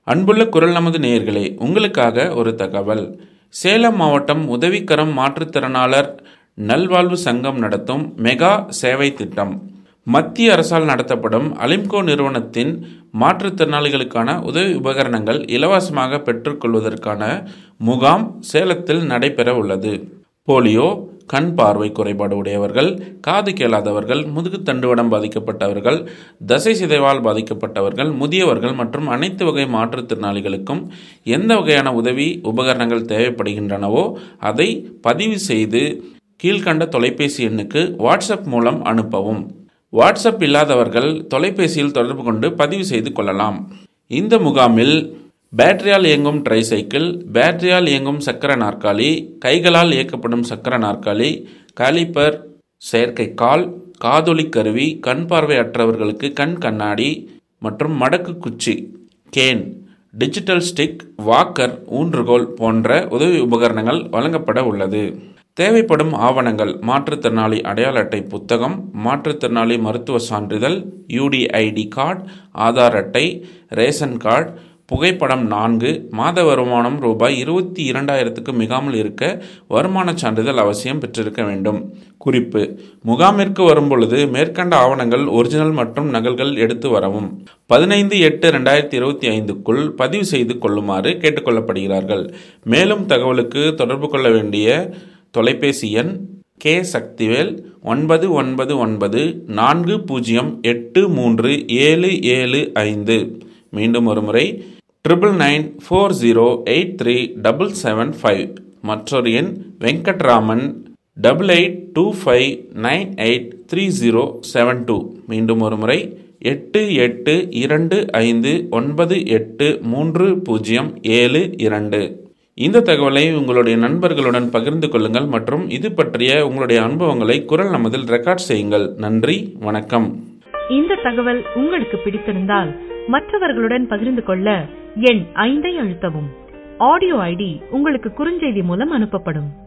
அன்புள்ள குரல் நமது நேயர்களே உங்களுக்காக ஒரு தகவல் சேலம் மாவட்டம் உதவிக்கரம் மாற்றுத்திறனாளர் நல்வாழ்வு சங்கம் நடத்தும் மெகா சேவை திட்டம் மத்திய அரசால் நடத்தப்படும் அலிம்கோ நிறுவனத்தின் மாற்றுத்திறனாளிகளுக்கான உதவி உபகரணங்கள் இலவசமாக பெற்றுக்கொள்வதற்கான முகாம் சேலத்தில் நடைபெற உள்ளது போலியோ கண் பார்வை குறைபாடு உடையவர்கள் காது கேளாதவர்கள் முதுகு தண்டுவடம் பாதிக்கப்பட்டவர்கள் தசை சிதைவால் பாதிக்கப்பட்டவர்கள் முதியவர்கள் மற்றும் அனைத்து வகை மாற்றுத்திறனாளிகளுக்கும் எந்த வகையான உதவி உபகரணங்கள் தேவைப்படுகின்றனவோ அதை பதிவு செய்து கீழ்கண்ட தொலைபேசி எண்ணுக்கு வாட்ஸ்அப் மூலம் அனுப்பவும் வாட்ஸ்அப் இல்லாதவர்கள் தொலைபேசியில் தொடர்பு கொண்டு பதிவு செய்து கொள்ளலாம் இந்த முகாமில் பேட்டரியால் இயங்கும் ட்ரைசைக்கிள் பேட்டரியால் இயங்கும் சக்கர நாற்காலி கைகளால் இயக்கப்படும் சக்கர நாற்காலி காலிப்பர் செயற்கை கால் காதொலி கருவி கண் பார்வை அற்றவர்களுக்கு கண் கண்ணாடி மற்றும் மடக்கு குச்சி கேன் டிஜிட்டல் ஸ்டிக் வாக்கர் ஊன்றுகோல் போன்ற உதவி உபகரணங்கள் வழங்கப்பட உள்ளது தேவைப்படும் ஆவணங்கள் மாற்றுத்திறனாளி அடையாள அட்டை புத்தகம் மாற்றுத்திறனாளி மருத்துவ சான்றிதழ் யூடிஐடி கார்டு ஆதார் அட்டை ரேஷன் கார்டு புகைப்படம் நான்கு மாத வருமானம் ரூபாய் இருபத்தி இரண்டாயிரத்துக்கு மிகாமல் இருக்க வருமான சான்றிதழ் அவசியம் பெற்றிருக்க வேண்டும் குறிப்பு முகாமிற்கு வரும்பொழுது மேற்கண்ட ஆவணங்கள் ஒரிஜினல் மற்றும் நகல்கள் எடுத்து வரவும் பதினைந்து எட்டு ரெண்டாயிரத்தி இருபத்தி ஐந்துக்குள் பதிவு செய்து கொள்ளுமாறு கேட்டுக்கொள்ளப்படுகிறார்கள் மேலும் தகவலுக்கு தொடர்பு கொள்ள வேண்டிய தொலைபேசி எண் கே சக்திவேல் ஒன்பது ஒன்பது ஒன்பது நான்கு பூஜ்ஜியம் எட்டு மூன்று ஏழு ஏழு ஐந்து மீண்டும் ஒரு முறை triple nine four zero eight three double seven five மற்றொரு எண் Venkatraman double eight two five nine eight three zero seven two மீண்டும் ஒரு முறை எட்டு எட்டு இரண்டு ஐந்து ஒன்பது எட்டு மூன்று பூஜ்ஜியம் ஏழு இரண்டு இந்த தகவலை உங்களுடைய நண்பர்களுடன் பகிர்ந்து கொள்ளுங்கள் மற்றும் இது பற்றிய உங்களுடைய அனுபவங்களை குரல் நமதில் ரெக்கார்ட் செய்யுங்கள் நன்றி வணக்கம் இந்த தகவல் உங்களுக்கு பிடித்திருந்தால் மற்றவர்களுடன் பகிர்ந்து கொள்ள எண் ஐந்தை அழுத்தவும் ஆடியோ ஐடி உங்களுக்கு குறுஞ்செய்தி மூலம் அனுப்பப்படும்